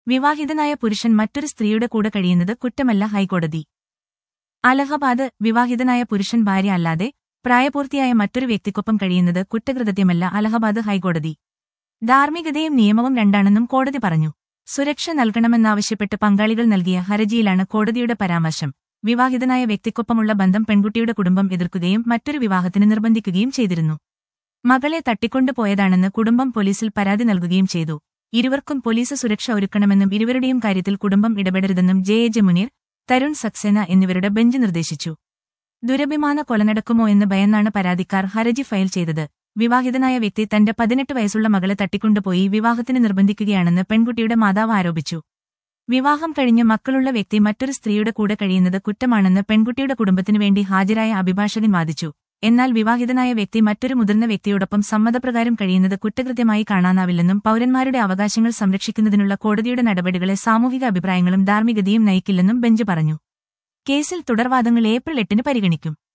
വിവാഹിതനായ പുരുഷൻ മറ്റൊരു സ്ത്രീയുടെ കൂടെ കഴിയുന്നത് കുറ്റമല്ല ഹൈക്കോടതി അലഹബാദ് വിവാഹിതനായ പുരുഷൻ ഭാര്യ അല്ലാതെ പ്രായപൂർത്തിയായ മറ്റൊരു വ്യക്തിക്കൊപ്പം കഴിയുന്നത് കുറ്റകൃത്യമല്ല അലഹബാദ് ഹൈക്കോടതി ധാർമ്മികതയും നിയമവും രണ്ടാണെന്നും കോടതി പറഞ്ഞു സുരക്ഷ നൽകണമെന്നാവശ്യപ്പെട്ട് പങ്കാളികൾ നൽകിയ ഹർജിയിലാണ് കോടതിയുടെ പരാമർശം വിവാഹിതനായ വ്യക്തിക്കൊപ്പമുള്ള ബന്ധം പെൺകുട്ടിയുടെ കുടുംബം എതിർക്കുകയും മറ്റൊരു വിവാഹത്തിന് നിർബന്ധിക്കുകയും ചെയ്തിരുന്നു മകളെ തട്ടിക്കൊണ്ടുപോയതാണെന്ന് കുടുംബം പോലീസിൽ പരാതി നൽകുകയും ചെയ്തു ഇരുവർക്കും പോലീസ് സുരക്ഷ ഒരുക്കണമെന്നും ഇരുവരുടെയും കാര്യത്തിൽ കുടുംബം ഇടപെടരുതെന്നും J A J Muneer Tarun Saxena എന്നിവരുടെ ബെഞ്ച് നിർദ്ദേശിച്ചു ദുരഭിമാന കൊല നടക്കുമോ എന്ന് ഭയന്നാണ് പരാതിക്കാർ ഹർജി ഫയൽ ചെയ്തത് വിവാഹിതനായ വ്യക്തി തന്റെ പതിനെട്ട് വയസ്സുള്ള മകളെ തട്ടിക്കൊണ്ടുപോയി വിവാഹത്തിന് നിർബന്ധിക്കുകയാണെന്ന് പെൺകുട്ടിയുടെ മാതാവ് ആരോപിച്ചു വിവാഹം കഴിഞ്ഞ് മക്കളുള്ള വ്യക്തി മറ്റൊരു സ്ത്രീയുടെ കൂടെ കഴിയുന്നത് കുറ്റമാണെന്ന് പെൺകുട്ടിയുടെ കുടുംബത്തിനു വേണ്ടി ഹാജരായ അഭിഭാഷകൻ വാദിച്ചു എന്നാൽ വിവാഹിതനായ വ്യക്തി മറ്റൊരു മുതിർന്ന വ്യക്തിയോടൊപ്പം സമ്മതപ്രകാരം കഴിയുന്നത് കുറ്റകൃത്യമായി കാണാനാവില്ലെന്നും പൌരന്മാരുടെ അവകാശങ്ങൾ സംരക്ഷിക്കുന്നതിനുള്ള കോടതിയുടെ നടപടികളെ സാമൂഹിക അഭിപ്രായങ്ങളും ധാർമ്മികതയും നയിക്കില്ലെന്നും ബെഞ്ച് പറഞ്ഞു കേസിൽ തുടർവാദങ്ങൾ ഏപ്രിൽ എട്ടിന് പരിഗണിക്കും